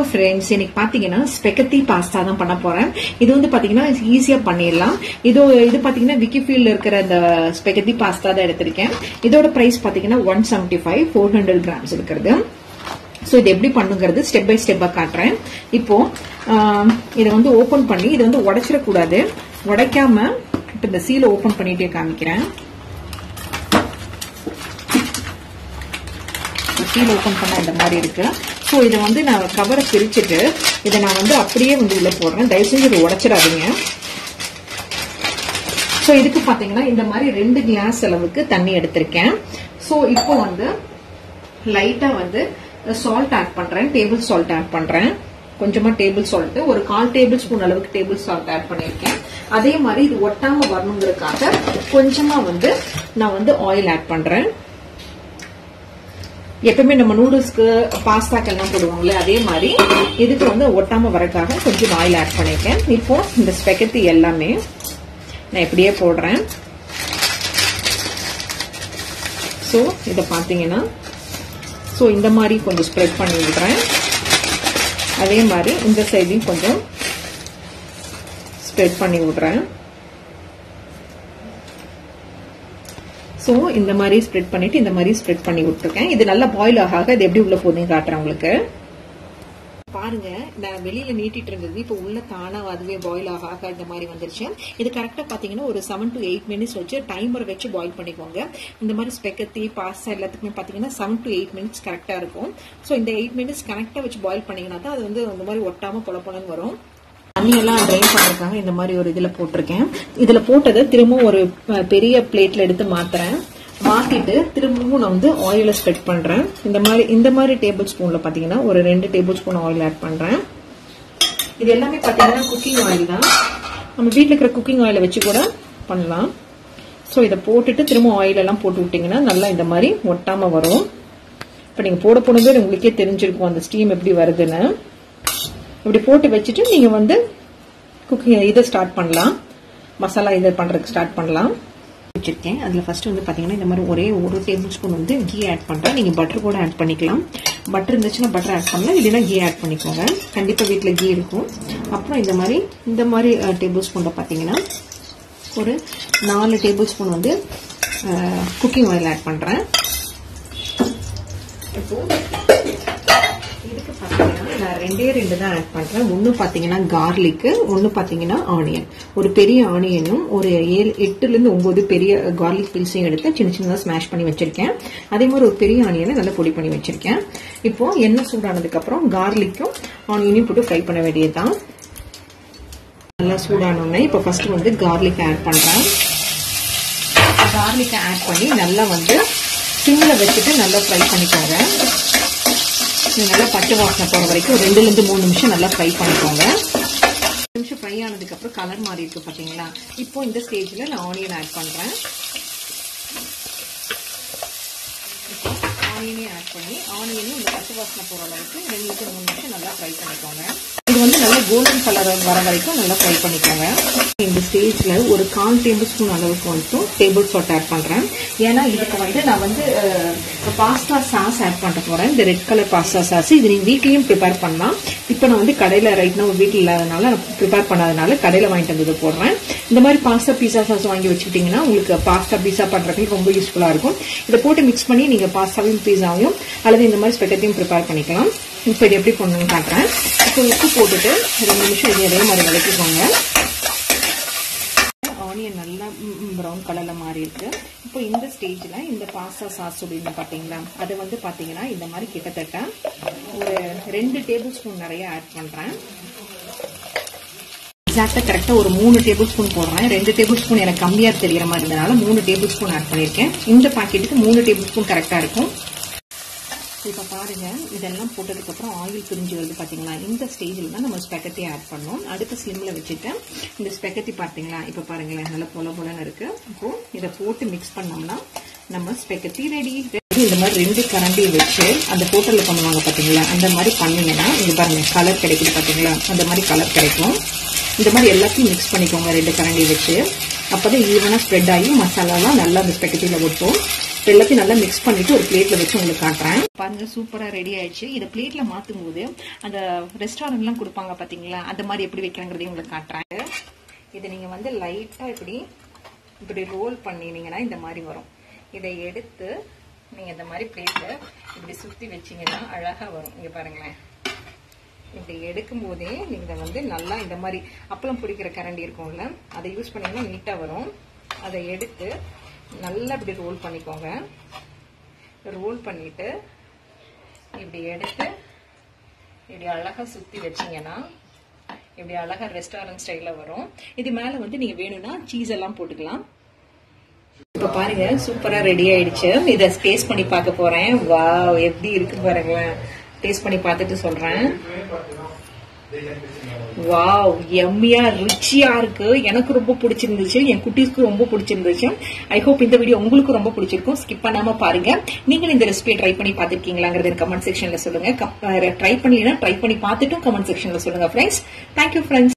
friends இன்னைக்கு பாத்தீங்கன்னா ஸ்பெகத்தி pasta தான் பண்ண போறேன் இது வந்து பாத்தீங்கன்னா ஈஸியா பண்ணிடலாம் இது இது பாத்தீங்கன்னா விக்கிஃபீல்ட்ல இருக்கிற அந்த ஸ்பெகத்தி பாஸ்தா தான் எடுத்திருக்கேன் இதோட பிரைஸ் பாத்தீங்கன்னா one seventy five four hundred grams இருக்கிறது ஸோ இது எப்படி பண்ணுங்கிறது ஸ்டெப் பை ஸ்டெப்பா காட்டுறேன் இப்போ ஆஹ், இதை வந்து ஓபன் பண்ணி இதை வந்து உடைச்சிடக்கூடாது உடைக்காம இப்போ இந்த சீலை ஓபன் பண்ணிட்டே காமிக்கிறேன் சீல் ஓப்பன் பண்ண இந்த மாதிரி இருக்கு ஸோ இதை வந்து நான் கவரை பிரிச்சுட்டு இதை நான் வந்து அப்படியே வந்து உள்ள போடுறேன் தயவு செஞ்சு இதை உடைச்சிடாதீங்க ஸோ இதுக்கு பார்த்தீங்கன்னா இந்த மாதிரி ரெண்டு கிளாஸ் அளவுக்கு தண்ணி எடுத்திருக்கேன் ஸோ இப்போ வந்து லைட்டா வந்து சால்ட் ஆட் பண்றேன் டேபிள் சால்ட் ஆட் பண்றேன் கொஞ்சமா டேபிள் சால்ட் ஒரு கால் டேபிள் ஸ்பூன் அளவுக்கு டேபிள் சால்ட் ஆட் பண்ணிருக்கேன் அதே மாதிரி இது ஒட்டாம வரணுங்கிறதுக்காக கொஞ்சமா வந்து நான் வந்து ஆயில் ஆட் பண்றேன் எப்பவுமே நம்ம நூடுல்ஸ்க்கு பாஸ்தாக்கு எல்லாம் போடுவாங்களே அதே மாதிரி இதுக்கு வந்து ஒட்டாம வரக்காக கொஞ்சம் ஆயில் ஆட் பண்ணிருக்கேன் இப்போ இந்த ஸ்பெகத்தி எல்லாமே நான் இப்படியே போடுறேன் ஸோ இதை பார்த்தீங்கன்னா ஸோ இந்த மாதிரி கொஞ்சம் ஸ்ப்ரெட் பண்ணி விடுறேன் அதே மாதிரி இந்த சைடையும் கொஞ்சம் ஸ்ப்ரெட் பண்ணி விடுறேன் ஸோ இந்த மாதிரி ஸ்ப்ரெட் பண்ணிட்டு இந்த மாதிரி ஸ்ப்ரெட் பண்ணி விட்டுருக்கேன் இது நல்லா பாயில் ஆக ஆக இது எப்படி உள்ள போகுதுன்னு காட்டுறேன் உங்களுக்கு பாருங்க நான் வெளியில நீட்டிட்டு இருந்தது இப்போ உள்ள தானா அதுவே பாயில் ஆக ஆக இந்த மாதிரி வந்துருச்சு இது கரெக்டா பாத்தீங்கன்னா ஒரு செவன் டு எயிட் மினிட்ஸ் வச்சு டைமர் வச்சு பாயில் பண்ணிக்கோங்க இந்த மாதிரி ஸ்பெக்கத்தி பாஸ்தா எல்லாத்துக்குமே பாத்தீங்கன்னா செவன் டு எயிட் மினிட்ஸ் கரெக்டா இருக்கும் ஸோ இந்த எயிட் மினிட்ஸ் கரெக்டா வச்சு பாயில் பண்ணீங்கன்னா தான் அது வந்து இந்த மாதிரி ஒட்டாம பொல பொலன்னு வரும் தண்ணியெல்லாம் ட்ரைன் பண்றதுக்காக இந்த மாதிரி ஒரு இதுல போட்டிருக்கேன் இதுல போட்டதை திரும்பவும் ஒரு அஹ், பெரிய பிளேட்ல எடுத்து மாத்துறேன் மாத்திட்டு திரும்பவும் நான் வந்து ஆயில ஸ்ப்ரெட் பண்றேன் இந்த மாதிரி இந்த மாதிரி டேபிள் ஸ்பூன்ல பாத்தீங்கன்னா ஒரு ரெண்டு டேபிள் ஸ்பூன் ஆயில் ஆட் பண்றேன் இது எல்லாமே பாத்தீங்கன்னா குக்கிங் ஆயில் தான் நம்ம வீட்டில் இருக்கிற குக்கிங் ஆயிலை வச்சு கூட பண்ணலாம் ஸோ இதை போட்டுட்டு திரும்ப ஆயில் எல்லாம் போட்டு விட்டீங்கன்னா நல்லா இந்த மாதிரி ஒட்டாம வரும் இப்போ நீங்க போட போனதே உங்களுக்கே தெரிஞ்சிருக்கும் அந்த ஸ்டீம் எப்படி வருதுன்னு இப்படி போட்டு வச்சுட்டு நீங்க வந்து குக்கிங் இதை ஸ்டார்ட் பண்ணலாம் மசாலா இதை பண்றதுக்கு ஸ்டார்ட் பண்ணலாம் வச்சிருக்கேன் அதுல ஃபர்ஸ்ட் வந்து பாத்தீங்கன்னா இந்த மாதிரி ஒரே ஒரு டேபிள் ஸ்பூன் வந்து கீ ஆட் பண்றேன் நீங்க பட்டர் கூட ஆட் பண்ணிக்கலாம் பட்டர் இருந்துச்சுன்னா பட்டர் ஆட் பண்ணலாம் இல்லைன்னா கீ ஆட் பண்ணிக்கோங்க கண்டிப்பா வீட்ல கீ இருக்கும் அப்புறம் இந்த மாதிரி இந்த மாதிரி டேபிள் ஸ்பூன்ல பாத்தீங்கன்னா ஒரு நாலு டேபிள் ஸ்பூன் வந்து குக்கிங் ஆயில் ஆட் பண்றேன் இப்போ இதுக்கு பார்த்தீங்கன்னா நான் ரெண்டே ரெண்டு தான் ஆட் பண்றேன் ஒன்று பார்த்தீங்கன்னா கார்லிக்கு ஒன்று பார்த்தீங்கன்னா ஆனியன் ஒரு பெரிய ஆனியனும் ஒரு ஏழு எட்டுலேருந்து ஒன்பது பெரிய கார்லிக் பீஸையும் எடுத்து சின்ன சின்னதாக ஸ்மாஷ் பண்ணி வச்சிருக்கேன் அதே மாதிரி ஒரு பெரிய ஆனியனை நல்லா பொடி பண்ணி வச்சிருக்கேன் இப்போ எண்ணெய் சூடானதுக்கப்புறம் கார்லிக்கும் ஆனியனையும் போட்டு ஃப்ரை பண்ண வேண்டியதுதான் நல்லா சூடானோடனே இப்போ ஃபர்ஸ்ட் வந்து கார்லிக் ஆட் பண்றேன் கார்லிக்கை ஆட் பண்ணி நல்லா வந்து சிம்மில் வச்சுட்டு நல்லா ஃப்ரை பண்ணிக்கோங்க இது நல்லா பச்சை வாசனை போகிற வரைக்கும் ரெண்டுல இருந்து மூணு நிமிஷம் நல்லா ஃப்ரை பண்ணிக்கோங்க நிமிஷம் ஃப்ரை ஆனதுக்கு அப்புறம் கலர் மாறி இருக்கு பாத்தீங்களா இப்போ இந்த ஸ்டேஜ்ல நான் ஆனியன் ஆட் பண்றேன் ஆனியனே ஆட் பண்ணி ஆனியனும் இந்த பச்சை வாசனை போகிற அளவுக்கு ரெண்டு டு மூணு நிமிஷம் நல்லா ஃப்ரை பண்ணிக்கோங்க இது வந்து நல்லா கோல்டன் கலர் வர வரைக்கும் நல்லா ஃப்ரை பண்ணிக்கோங்க இந்த ஸ்டேஜ்ல ஒரு கால் டேபிள் ஸ்பூன் அளவுக்கு வந்து டேபிள் சால்ட் ஆட் பண்றேன் ஏன்னா இதுக்கு வந்து நான் வந்து பாஸ்தா சாஸ் ஆட் பண்ண போறேன் இந்த ரெட் கலர் பாஸ்தா சாஸ் இது நீங்க வீட்லயும் ப்ரிப்பேர் பண்ணலாம் இப்போ நான் வந்து கடையில ரைட் நான் வீட்டில் இல்லாதனால ப்ரிப்பேர் பண்ணாதனால கடையில வாங்கிட்டு வந்தது போடுறேன் இந்த மாதிரி பாஸ்தா பீஸா சாஸ் வாங்கி வச்சுக்கிட்டீங்கன்னா உங்களுக்கு பாஸ்தா பீஸா பண்றதுக்கு ரொம்ப யூஸ்ஃபுல்லா இருக்கும் இதை போட்டு மிக்ஸ் பண்ணி நீங்க பாஸ்தாவையும் பீஸாவையும் அல்லது இந்த மாதிரி ஸ்பெக்கத்தையும் ப்ரிப்பேர் பண்ணிக்கலாம் இப்போ இது எப்படி பண்ணணும்னு காட்டுறேன் இப்போ உப்பு போட்டுட்டு ரெண்டு நிமிஷம் இது அதே மாதிரி வதக்கிக்கோங்க ஆனியன் நல்லா ப்ரௌன் கலர்ல மாறி இருக்கு இப்போ இந்த ஸ்டேஜ்ல இந்த பாஸ்தா சாஸ் அப்படின்னு பாத்தீங்களா அது வந்து பாத்தீங்கன்னா இந்த மாதிரி கிட்டத்தட்ட ஒரு ரெண்டு டேபிள் ஸ்பூன் நிறைய ஆட் பண்றேன் எக்ஸாக்டா கரெக்டா ஒரு மூணு டேபிள் ஸ்பூன் போடுறேன் ரெண்டு டேபிள் ஸ்பூன் எனக்கு கம்மியா தெரியற மாதிரி இருந்தனால மூணு டேபிள் ஸ்பூன் ஆட் பண்ணிருக்கேன் இந்த பாக்கெட்டுக்கு மூணு டேபிள் ஸ்பூன் கரெக்டா இருக்கும் இப்போ பாருங்க இதெல்லாம் போட்டதுக்கு அப்புறம் ஆயில் பிரிஞ்சு வருது பாத்தீங்களா இந்த ஸ்டேஜில் தான் நம்ம ஸ்பெக்கத்தி ஆட் பண்ணோம் அடுப்பு ஸ்லிம்ல வச்சுட்டு இந்த ஸ்பெக்கத்தி பார்த்தீங்களா இப்போ பாருங்களேன் நல்லா பொல பொலன்னு இருக்கு இப்போ இதை போட்டு மிக்ஸ் பண்ணோம்னா நம்ம ஸ்பெக்கத்தி ரெடி இந்த மாதிரி ரெண்டு கரண்டி வச்சு அந்த ஹோட்டல்ல பண்ணுவாங்க பாத்தீங்களா அந்த மாதிரி பண்ணீங்கன்னா இங்க பாருங்க கலர் கிடைக்குது பாத்தீங்களா அந்த மாதிரி கலர் கிடைக்கும் இந்த மாதிரி எல்லாத்தையும் மிக்ஸ் பண்ணிக்கோங்க ரெண்டு கரண்டி வச்சு அப்பதான் ஈவனா ஸ்ப்ரெட் ஆகி மசாலாலாம் நல்லா அந்த ஸ்பெக்கத்தில ஒட்டும் எல்லாத்தையும் நல்லா மிக்ஸ் பண்ணிட்டு ஒரு பிளேட்ல வச்சு உங்களுக்கு காட்டுறேன் பாருங்க சூப்பரா ரெடி ஆயிடுச்சு இதை பிளேட்ல மாத்தும் போது அந்த ரெஸ்டாரண்ட்லாம் கொடுப்பாங்க பாத்தீங்களா அந்த மாதிரி எப்படி வைக்கிறாங்கிறதையும் உங்களுக்கு காட்டுறேன் இதை நீங்க வந்து லைட்டா இப்படி இப்படி ரோல் பண்ணினீங்கன்னா இந்த மாதிரி வரும் இதை எடுத்து நீங்க இந்த மாதிரி பிளேட்ல இப்படி சுத்தி வச்சீங்கன்னா அழகா வரும் இங்க பாருங்களேன் இப்படி எடுக்கும் போதே நீங்க இதை வந்து நல்லா இந்த மாதிரி அப்பளம் பிடிக்கிற கரண்டி இருக்கும்ல அதை யூஸ் பண்ணீங்கன்னா நீட்டா வரும் அதை எடுத்து நல்லா இப்படி ரோல் பண்ணிக்கோங்க ரோல் பண்ணிட்டு இப்படி எடுத்து இப்படி அழகா சுத்தி வச்சீங்கன்னா இப்படி அழகா ரெஸ்டாரண்ட் ஸ்டைல்ல வரும் இது மேல வந்து நீங்க வேணும்னா சீஸ் எல்லாம் போட்டுக்கலாம் இப்ப பாருங்க சூப்பரா ரெடி ஆயிடுச்சு இத டேஸ்ட் பண்ணி பார்க்க போறேன் வாவ் எப்படி இருக்கு பாருங்களேன் டேஸ்ட் பண்ணி பார்த்துட்டு சொல்றேன் வாவ் எம்மியா ருச்சியா இருக்கு எனக்கு ரொம்ப பிடிச்சிருந்துச்சு என் குட்டீஸ்க்கு ரொம்ப பிடிச்சிருந்துச்சு ஐ ஹோப் இந்த வீடியோ உங்களுக்கு ரொம்ப பிடிச்சிருக்கும் ஸ்கிப் பண்ணாம பாருங்க நீங்கள் இந்த ரெசிபியை ட்ரை பண்ணி பார்த்திருக்கீங்களாங்கிறது கமெண்ட் செக்ஷன்ல சொல்லுங்க ட்ரை பண்ணலாம் ட்ரை பண்ணி பார்த்துட்டும் கமெண்ட் செக்ஷன்ல சொல்லுங்க ஃப்ரெண்ட்ஸ் தேங்க்யூ ஃப்ரெண்ட்ஸ்